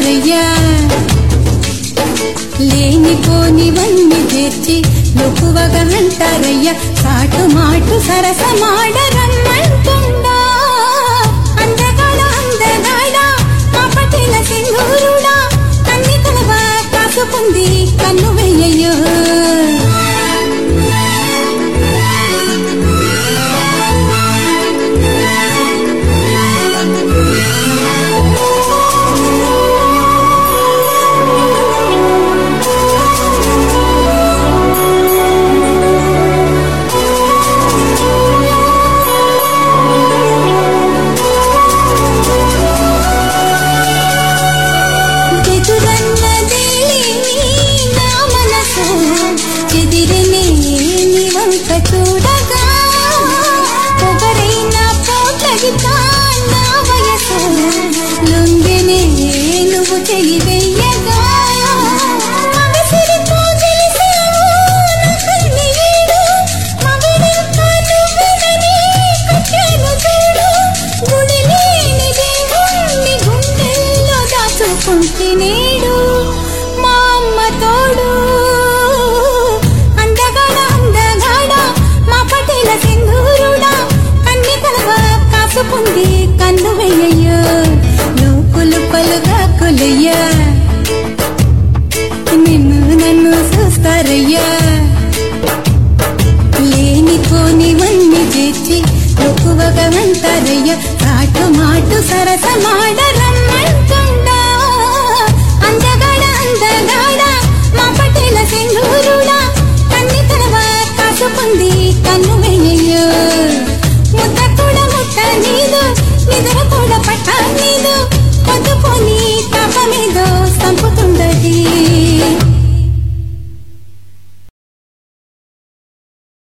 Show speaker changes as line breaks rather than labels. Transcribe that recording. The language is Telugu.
అంటారయ్యా లేనిపోనివన్నీ చేర్చి లోకువగా అంటారయ్యా కాటు మాటు సరసమాడ రమ్మంటుండా అందగాడ అందగాడ కాపటిల సింధూరుడా కన్ని కలవ కాసుకుంది కన్ను వెయ్యయ్యో ఎదురన్నదే నా మనసు ఎదిరనే నీ వంక చూడగా పొగరైన పోటగితా నా వయసు లొంగెనే నువ్వు చెయ్యగా మగసిరితో తెలిసావు నా కన్నీడు మగడింకా నువ్వెనని కట్టాను చూడు గుడి లేని దేవుణ్ణి గుండెల్లో దాచుకుంటే నేడు మా అమ్మ తోడు అందగాడ అందగాడ మా పటేల సింధూరుడా కన్ని కలవ కాసుకుంది కన్ను వెయ్యయ్యో లోకులు పలుగా కొలయ్యా నిన్ను నన్ను చూస్తారయ్యా లేనిపోనివన్నీ చేర్చి ఎక్కువగా అంటారయ్యా కాటు మాటు సరసమాడ రమ్మ